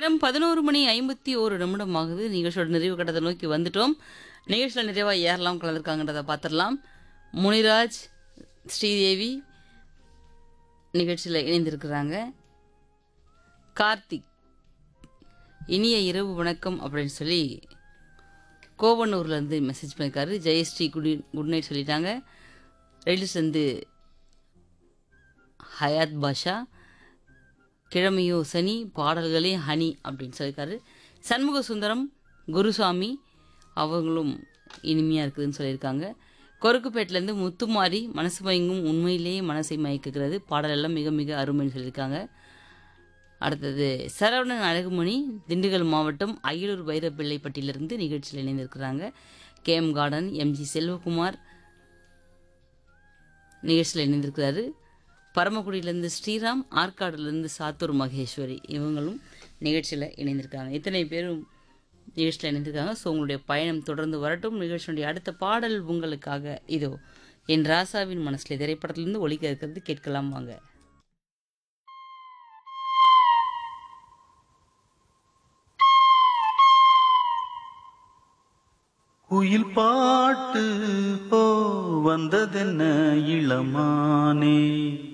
நேரம் பதினோரு மணி ஐம்பத்தி ஒரு நிமிடம் ஆகுது நிகழ்ச்சியோட நிறைவு கட்டத்தை நோக்கி வந்துட்டோம் நிகழ்ச்சியில் நிறைவா யாரெல்லாம் கலந்துருக்காங்கன்றதை பார்த்துடலாம் முனிராஜ் ஸ்ரீதேவி நிகழ்ச்சியில் இணைந்திருக்கிறாங்க கார்த்திக் இனிய இரவு வணக்கம் அப்படின்னு சொல்லி கோவனூர்லேருந்து மெசேஜ் பண்ணியிருக்காரு ஜெயஸ்ரீ குட் குட் நைட் சொல்லிட்டாங்க ரயில்ஸ்லேருந்து ஹயாத் பாஷா கிழமையோ சனி பாடல்களே ஹனி அப்படின்னு சொல்லியிருக்காரு சண்முக சுந்தரம் குருசாமி அவங்களும் இனிமையாக இருக்குதுன்னு சொல்லியிருக்காங்க கொருக்குப்பேட்டிலேருந்து முத்துமாரி மனசு மயங்கும் உண்மையிலேயே மனசை மயக்குகிறது பாடலெல்லாம் மிக மிக அருமைன்னு சொல்லியிருக்காங்க அடுத்தது சரவணன் அழகுமணி திண்டுக்கல் மாவட்டம் அயலூர் பைரப்பிள்ளைப்பட்டியிலிருந்து நிகழ்ச்சியில் இணைந்திருக்கிறாங்க கேஎம் கார்டன் எம்ஜி செல்வகுமார் நிகழ்ச்சியில் இணைந்திருக்கிறாரு பரமக்குடியிலேருந்து ஸ்ரீராம் ஆற்காடுலேருந்து சாத்தூர் மகேஸ்வரி இவங்களும் நிகழ்ச்சியில் இணைந்திருக்காங்க இத்தனை பேரும் நிகழ்ச்சியில் இணைந்திருக்காங்க ஸோ உங்களுடைய பயணம் தொடர்ந்து வரட்டும் நிகழ்ச்சியுடைய அடுத்த பாடல் உங்களுக்காக இதோ என் ராசாவின் மனசில் திரைப்படத்திலிருந்து ஒலிக்க இருக்கிறது கேட்கலாம் வாங்க குயில் பாட்டு போ வந்ததென்ன இளமானே